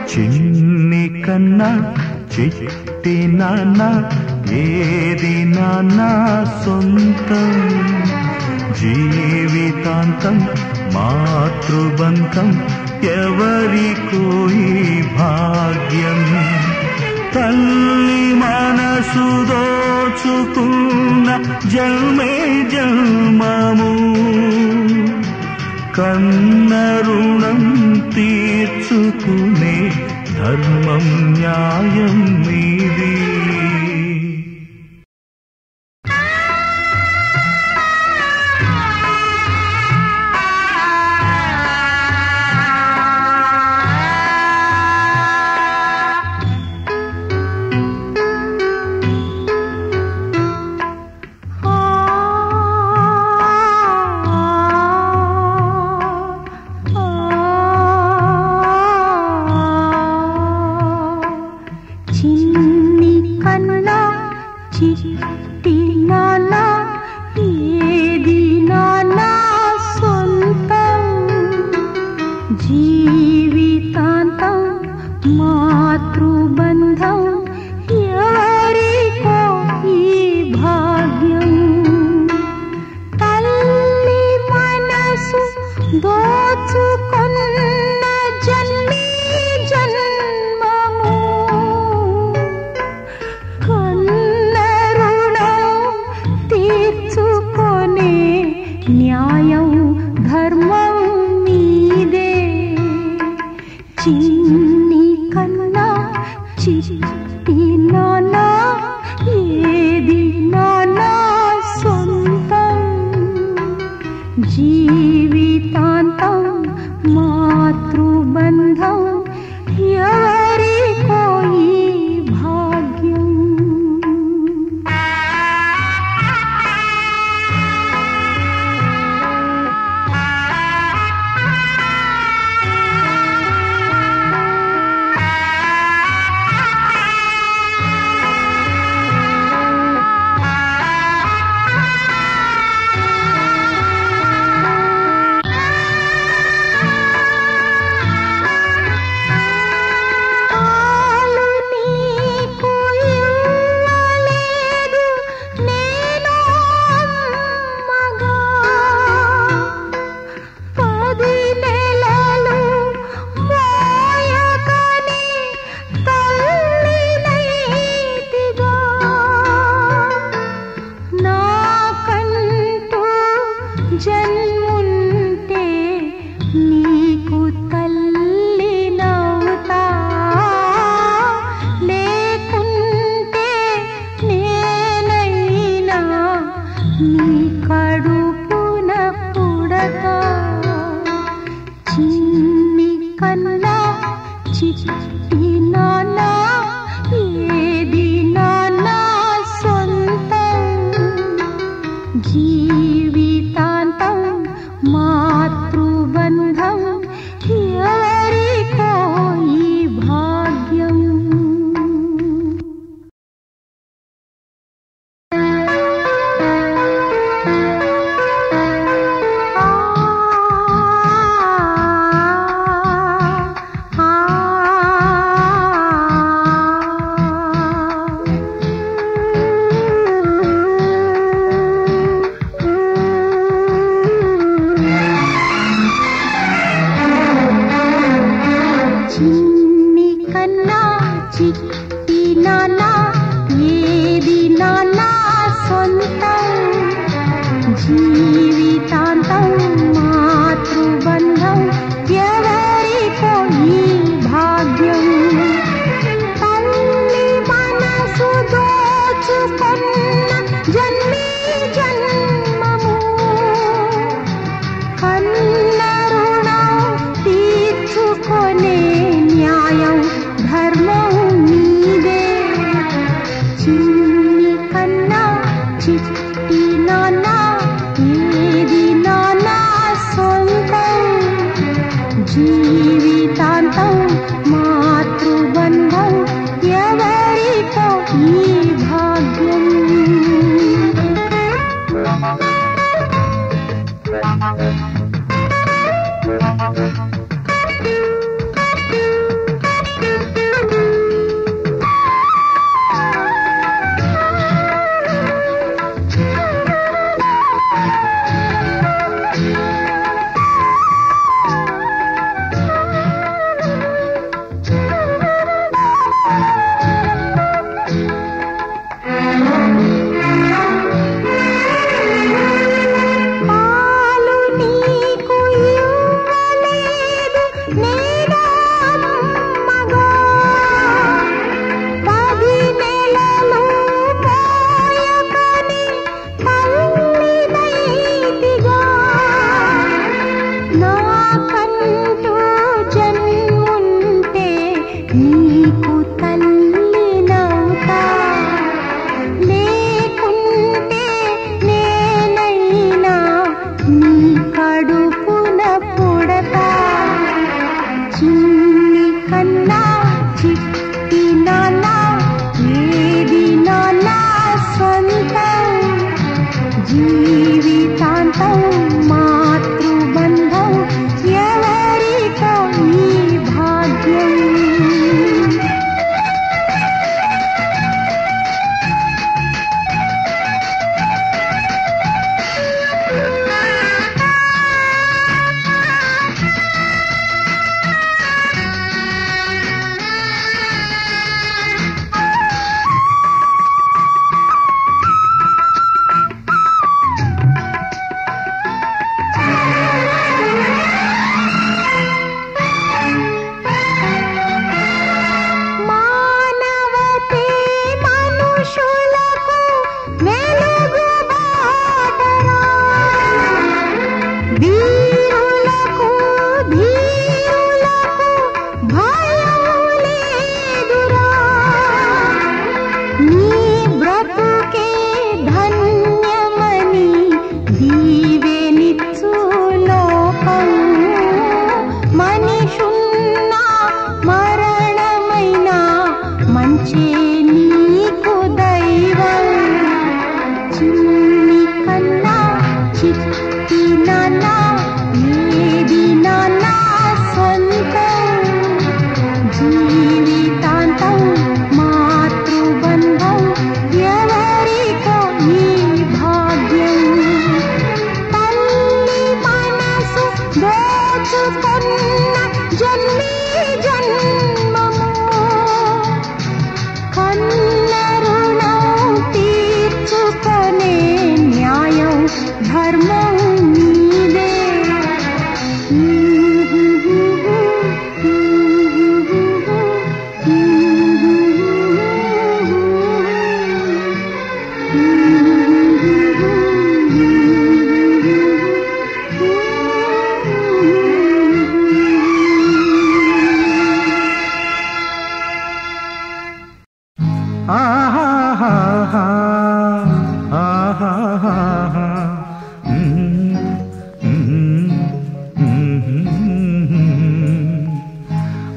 చిన్ని కన్నా చిట్టి నాన్న ఏది నాన్న సొంతం జీవితాంతం మాతృబంధం ఎవరికో ఈ భాగ్యం తల్లి మనసు దోచుకున్న జన్మే జన్మము కన్న రుణం తీర్చుకునే ధర్మం న్యాయం మీది చిన్ని కన్నా చిట్టి నాన్న ఏది నాన్న సొంతం జీవితాంతం మాతృబంధం ఎవరికో ఈ భాగ్యం తల్లి మనసు దోచుకున్న జన్మీ జన్మము కన్న రుణం తీర్చుకొనే న్యాయం ధర్మం నీదే చిన్ని కన్నా చిట్టి నాన్న ఏది నాన్న సొంతం జీవితాంతం మాతృబంధం ఎవరికో ఈ భాగ్యం పాలు నీకు ఇవ్వలేదు నేను అమ్మగా పది నెలలు మోయకని తల్లినైతిగా నాకంటూ జన్ముంటే నీకు తల్లినవుతా లేకుంటే నేనైనా నీ కడుపున పుడతా చిన్ని కన్నా చిట్టి నాన్న ఏది నాన్న సొంతం జీవితాంతం మాతృబంధం ఎవరికో ఈ భాగ్యం చిన్ని కన్నా చిట్టి నాన్న ఏది నాన్న సొంతం జీవితాంతం మాతృబంధం ఎవరికో ఈ భాగ్యం తల్లి మనసు దోచుకున్న జన్మీ జన్మము కన్న రుణం తీర్చుకొనే న్యాయం ధర్మం నీదే చిన్ని కన్నా చిట్టి నాన్న ఏది నాన్న సొంతం జీవితాంతం మాతృబంధం ఎవరికో ఈ భాగ్యం Thank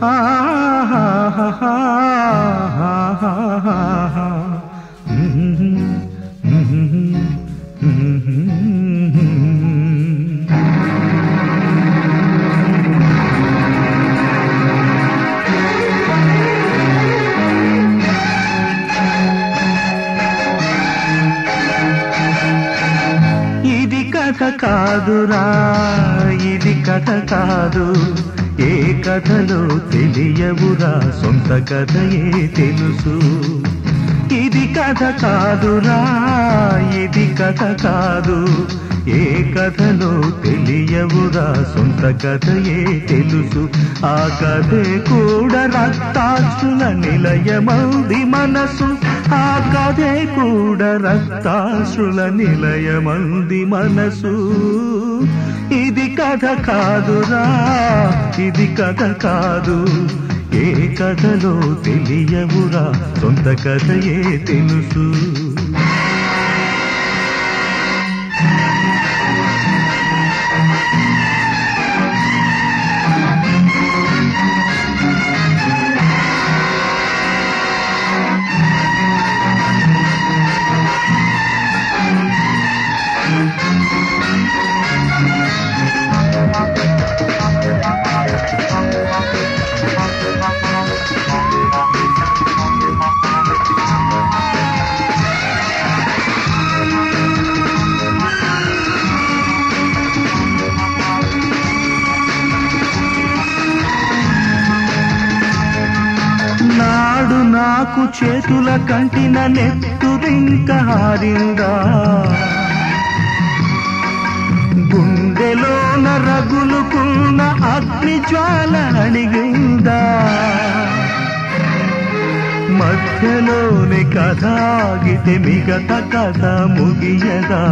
ఇది కథ కాదురా ఇది కథ కాదు ఏ కథలో తెలియవురా సొంత కథయే తెలుసు ఇది కథ కాదురా ఇది కథ కాదు ఏ కథలో తెలియవురా సొంత కథయే తెలుసు ఆ కథే కూడా రక్తాక్షుల నిలయమౌది మనసు ఆ కథే కూడా రక్తాశ్రుల నిలయమంది మనసు ఇది కథ కాదురా ఇది కథ కాదు ఏ కథలో తెలియవురా సొంత కథయే తెలుసు నాడు నాకు చేతుల కంటిన నెత్తురింక హారిందా గుండెలోన రగులుకున్న అగ్ని జ్వాల అణిగిందా మధ్యలోని కథ ఆగితే మిగత కథ ముగియదా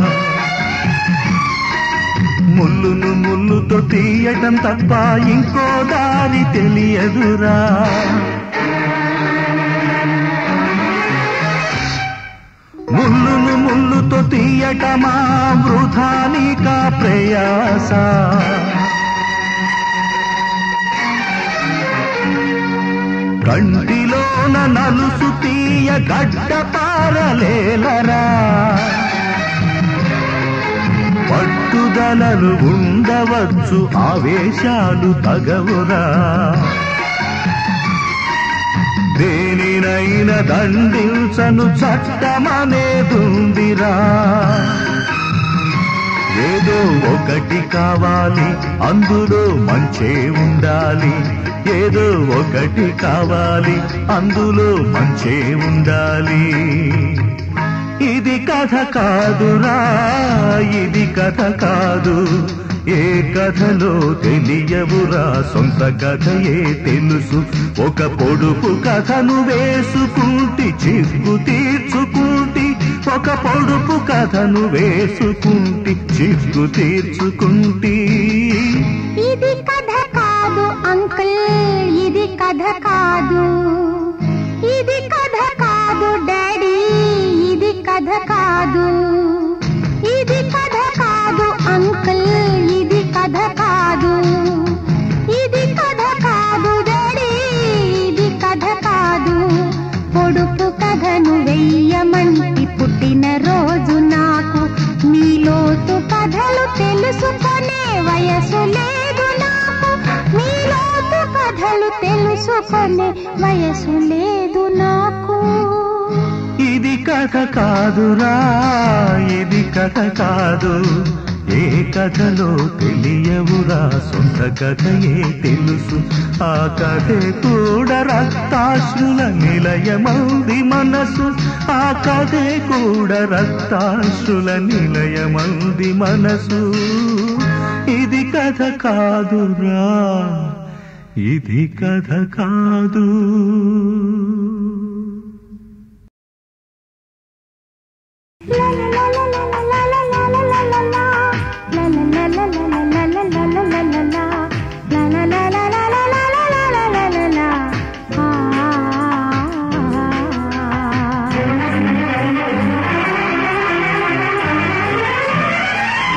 ముళ్ళును ముళ్ళుతో తీయటం తప్ప ఇంకో దారి తెలియదురా ముళ్ళును ముళ్ళుతో తీయటమా వృధానిక ప్రయాస కంటిలోన నలుసు తీయ గడ్డ పారలేలరా పట్టుదలలు ఉండవచ్చు ఆవేశాలు తగవురా దేనినైనా దండించను చట్టమనేదుందిరా ఏదో ఒకటి కావాలి అందులో మంచే ఉండాలి ఏదో ఒకటి కావాలి అందులో మంచే ఉండాలి ఇది కథ కాదురా ఇది కథ కాదు ఏ కథలో తెలియవురా సొంత కథయే తెలుసు ఒక పొడుపు కథను వేసుకుంటి చిక్కు తీర్చుకుంటి ఒక పొడుపు కథను వేసుకుంటి చిక్కు తీర్చుకుంటి ఇది కథ కాదు అంకుల్ ఇది కథ కాదు ఇది కథ కాదు డాడీ ఇది కథ కాదు ఇది కథ కాదు అంకుల్ ఇది కథ కాదు ఇది కథ కాదు డాడీ ఇది కథ కాదు పొడుపు కథను వెయ్యమంటి పుట్టిన రోజు నాకు మీలోతు కథలు తెలుసుకునే వయసు లేదు నాకు మీలోతు కథలు తెలుసుకునే వయసు లేదు నాకు ఇది కథ కాదురా ఇది కథ కాదు ఏ కథలో తెలియవురా సొంత కథయే తెలుసు ఆ కథే కూడా రక్తాశ్రుల నిలయమంది మనసు ఆ కథే కూడా రక్తాశ్రుల నిలయమంది మనసు ఇది కథ కాదురా ఇది కథ కాదు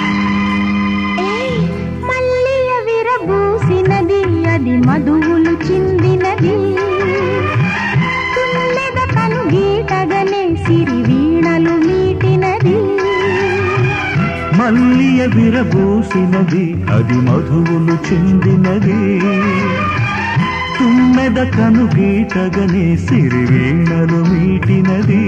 మల్లియ విరబూసినది అది మధువులు విరబూసినది అది మధువులు చెందినది తుమ్మెద కను గీటగనే సిరివీణలు మీటినది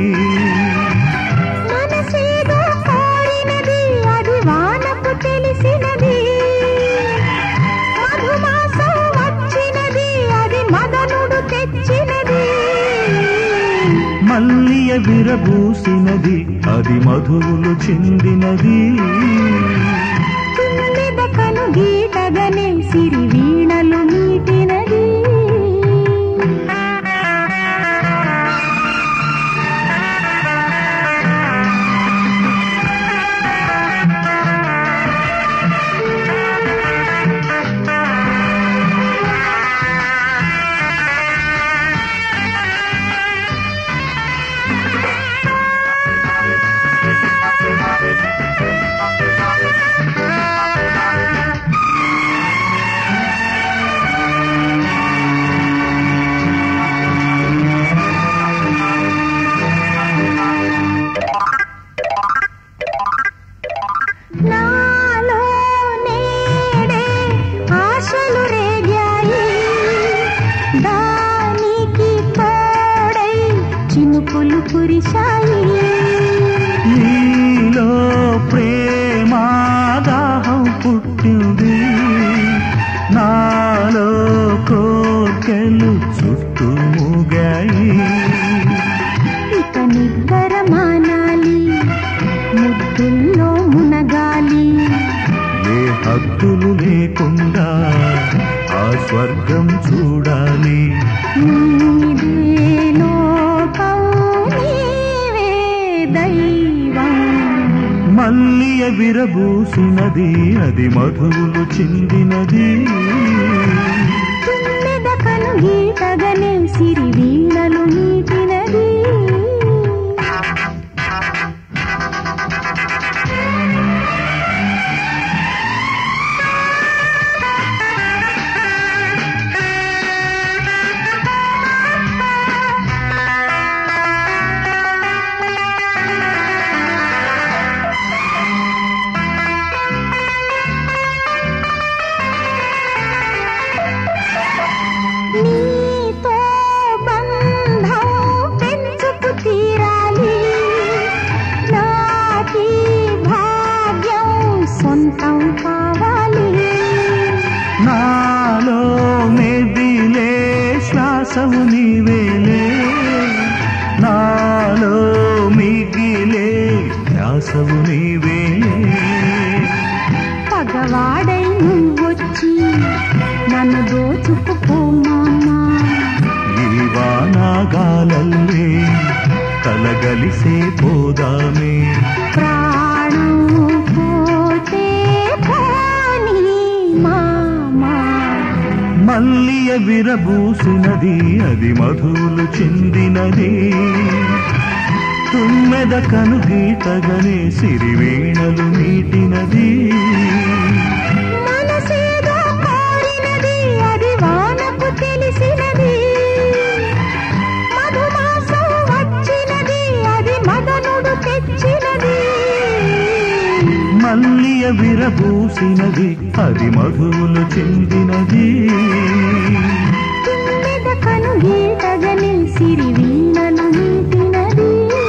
మనసేదో కోరినది అది వానకు తెలిసినది మధుమాసం వచ్చినది అది మదనుడు తెచ్చినది మల్లియ విరబూసినది అది మధువులు చెందినది తుమ్మెద కను గీటగనే సిరి వీణలు మీటినది నాలో నేడే ఆశలు రేగాయి దానికి తోడై చినుకులు కురిశాయి నీలో ప్రేమాదాహం పుట్టింది నాలో కోర్కెలు చుట్టూ మూగాయి ఇక నిద్ర మానాలి ముద్దుల్లో మునగాలి ఏ హద్దులు లేకుండా ఆ స్వర్గం చూడాలి నీదే లోకం నీవే దైవం మల్లియ విరబూసినది అది మధువులు చెందినది తుమ్మెద కను గీతగనే సిరి వీణలు నీటినది నీతో బంధం పెంచుకు తీరాలి నాకి భాగ్యం సొంతం కావాలి నాలో మెదిలే శ్వాసము నీవేలే నాలో మిగిలే ధ్యాసవు నీవేలే పగవాడై నువ్వొచ్చి నన్ను దోచుకుపో మామా ఈ వానాగాలల్లే కలగలిసే పోదామే ప్రాణం పోతే పోనీ మామా మల్లియ విరబూసినది అది మధువులు చెందినది తుమ్మెద కను గీతగనే సిరివీణలు మీటినది మనసేదో కోరినది అది వానకు తెలిసినది మధుమాసం వచ్చినది అది మదనుడు తెచ్చినది మల్లియ విరబూసినది అది మధువులు చెందినది తుమ్మెద కను గీతగని సిరి వీణలు నీటినది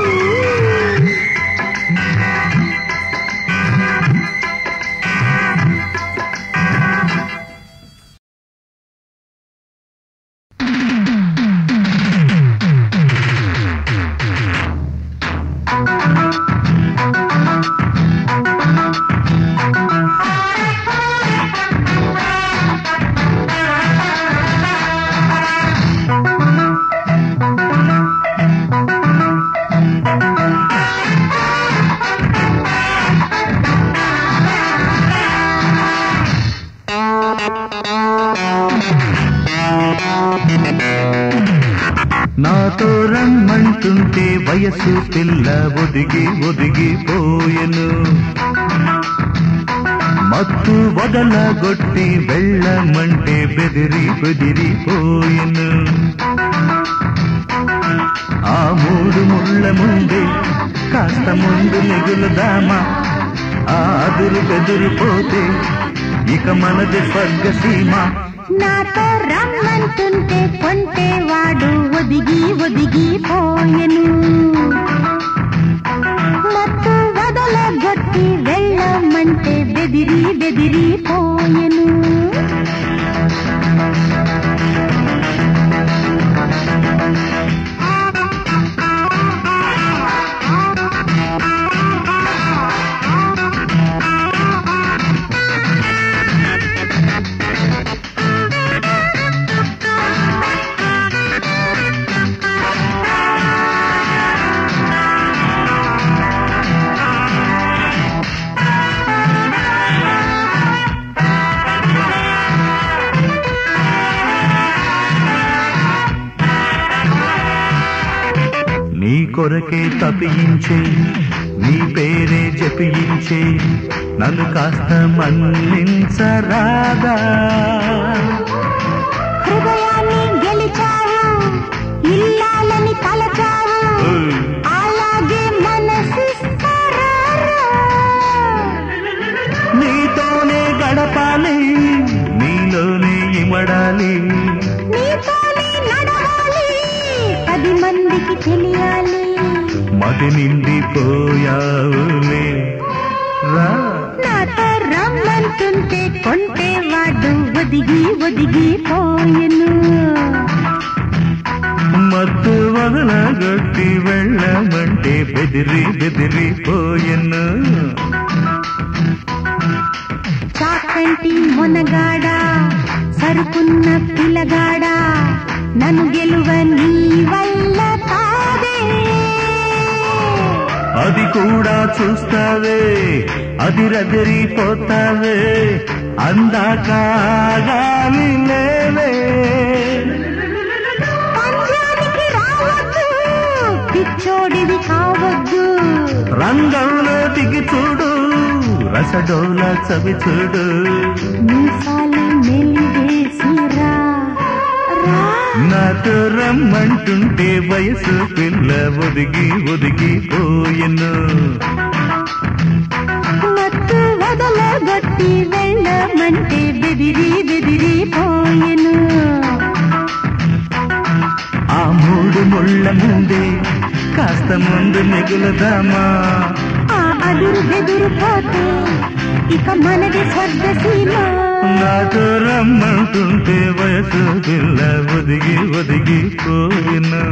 నాతో రమ్మంటుంటే వయసు పిల్ల ఒదిగి ఒదిగిపోయెను మత్తు వదలగొట్టి వెళ్ళమంటే బెదిరి బెదిరిపోయెను ఆ మూడు ముళ్ళ ముందే కాస్త ముందు మిగులుదామా ఆ అదురు బెదురుపోతే ఇక మనది స్వర్గసీమ నాతో రమ్మంటుంటే కొంటే వాడు ఒదిగి ఒదిగి పోయెను మత్తు వదలగొట్టి వెళ్ళమంటే బెదిరి బెదిరి పోయెను నీ కొరకే తపించే నీ పేరే జపించే నన్ను కాస్త మన్నించరాదా హృదయాన్ని గెలిచావు ఇల్లాలని తలచావు ఓయ్. అలాగే మనసిస్తారా నీతోనే గడపాలి నీలోనే ఇమడాలి నీతోనే నడవాలి పది మందికి తెలియాలి మది నిండిపోయావులే రా నాతో రమ్మంటుంటే కొంటే వాడు ఒదిగి ఒదిగి పోయెను మత్తు వదలగొట్టి వెళ్ళమంటే బెదిరి బెదిరిపోయెను చాకంటి మొనగాడ సరుకున్న పిల్లగాడ నన్ను గెలువ నీ వల్ల కాదే అది కూడా చూస్తావే అది రదిరిపోతావే అందాక ఆగాలి లేవే పంజానికి రావద్దు పిచ్చోడివి కావద్దు రంగంలో దిగి చూడు రసడోల చవి చూడు మీసాలు మెలివేసిరా రా నాతో రమ్మంటుంటే వయసు పిల్ల ఒదిగి ఒదిగి పోయెను మత్తు వదలగొట్టి వెళ్ళమంటే బెదిరి బెదిరి పోయెను ఆ మూడు ముళ్ళ ముందే కాస్త ముందు మిగులుదామా ఆ అదురు బెదురు పోతే ఇక మనది స్వర్గసీమ నాతో రమ్మంటుంటే వయసు పిల్ల ఒదిగి ఒదిగి పోయినా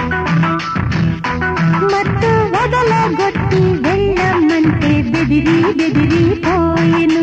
మత్తు వదలగొట్టి వెళ్ళమంటే బెదిరి బెదిరి పోయెను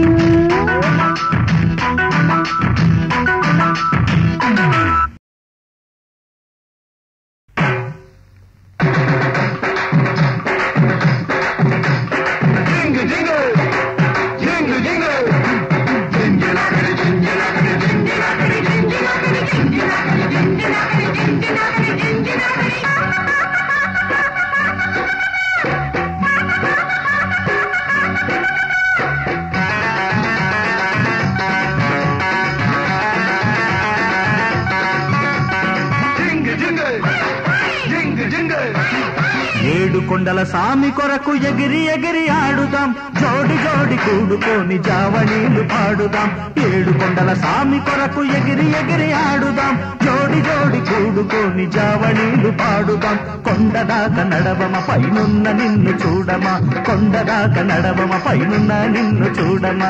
ఏడు కొండల సామి కొరకు ఎగిరి ఎగిరి ఆడుదాం జోడి జోడి కూడుకొని జావళీలు పాడుదాం ఏడు కొండల సామి కొరకు ఎగిరి ఎగిరి ఆడుదాం జోడి జోడి కూడుకొని జావళీలు పాడుదాం కొండదాక నడవమ పైనున్న నిన్ను చూడమా కొండదాక నడవమ పైనున్న నిన్ను చూడమా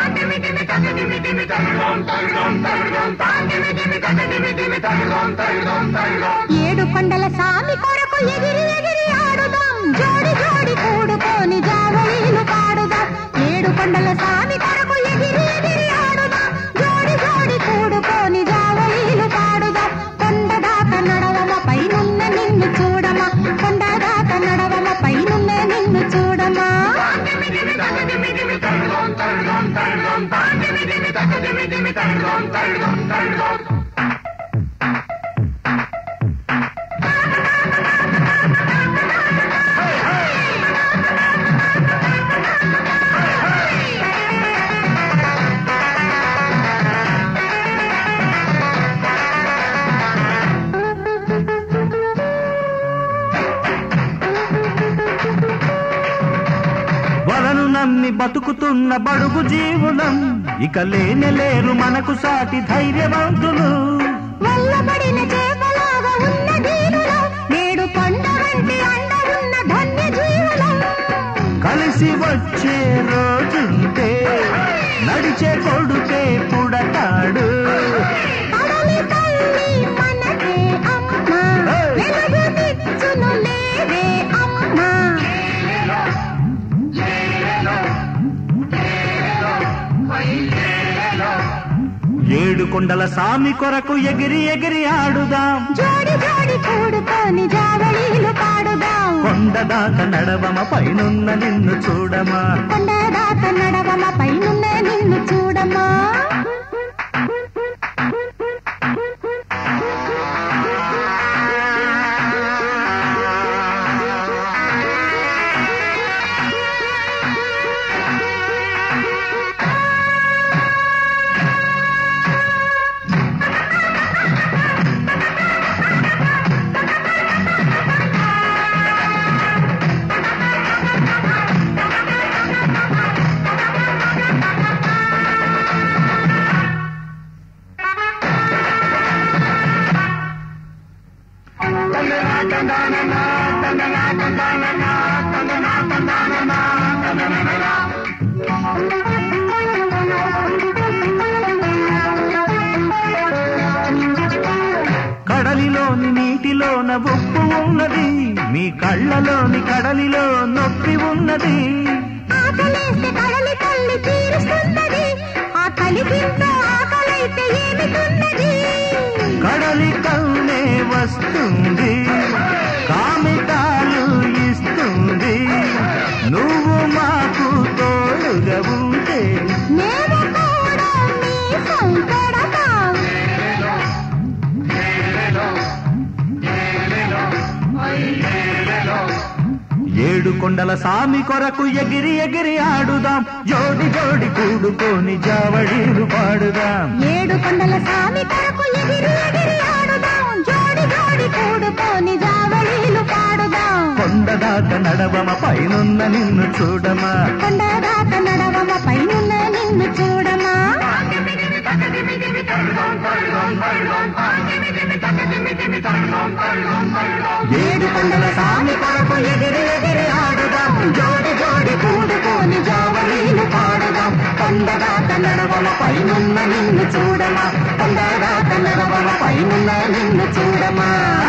ఏడు కొండల సామి కొరకు ఎగిరి ఎగిరి ఆడుదాం జోడి జోడి కూడుకొని జావళీలు పాడుదాం ఏడు కొండల సామి కొరకు ఎగిరి ఎగిరి ఆడుదాం జోడి జోడి కూడుకొని జావళీలు పాడుదాం కొండదాక నడవమ పైనున్న నిన్ను చూడమా కొండదాక నడవమ పైనున్న నిన్ను చూడమా వలను నమ్మి బతుకుతున్న బడుగు జీవులం ఇక లేనెలేరు మనకు సాటి ధైర్యవంతులు వల్లబడిన చేపలాగా ఉన్న దీనులం నేడు కొండ వంటి అండ ఉన్న ధన్య జీవులం కలిసి వచ్చే రోజుంటే నడిచే కొడుకే పుడతాడు కడలి తల్లి మనకే అమ్మ వెలుగునిచ్చును లేవే అమ్మ ఏడు కొండల సామి కొరకు ఎగిరి ఎగిరి ఆడుదాం జోడి జోడి కూడుకొని జావళీలు పాడుదాం కొండ దాకా నడవమ పైనున్న నిన్ను చూడమా కొండ దాకా నడవమ పైనున్న నిన్ను చూడమ్మా కడలిలోని నీటిలోన ఉప్పు ఉన్నది మీ కళ్ళలోని కడలిలో నొప్పి ఉన్నది ఆకలేస్తే కడలి తల్లి తీరుస్తున్నది ఆ కలిగింతో ఆకలైతే ఏమిటున్నది కడలి కన్నే వస్తుంది కామితాలు ఇస్తుంది నువ్వు మాకు తోడుగా ఉంటే మేము కూడా మీ సంకడతాం ఏడు కొండల సామి కొరకు ఎగిరి ఎగిరి ఆడుదాం జోడి జోడి కూడుకొని జావళీలు పాడుదాం ఏడు కొండల సామి కొరకు ఎగిరి ఎగిరి ఆడుదాం జోడి జోడి కూడుకొని జావళీలు పాడుదాం కొండ దాకా నడవమ పైనున్న నిన్ను చూడమా కొండ దాకా నడవమ పైనున్న నిన్ను చూడమా ఏడు కొండల సామి కొరకు ఎగిరి ఎగిరి ఆడుదాం జోడి జోడి కూడుకొని జావళీలు పాడుదాం కొండ దాకా నడవమ పైనున్న నిన్ను చూడమా కొండ దాకా నడవమ పైనున్న నిన్ను చూడమా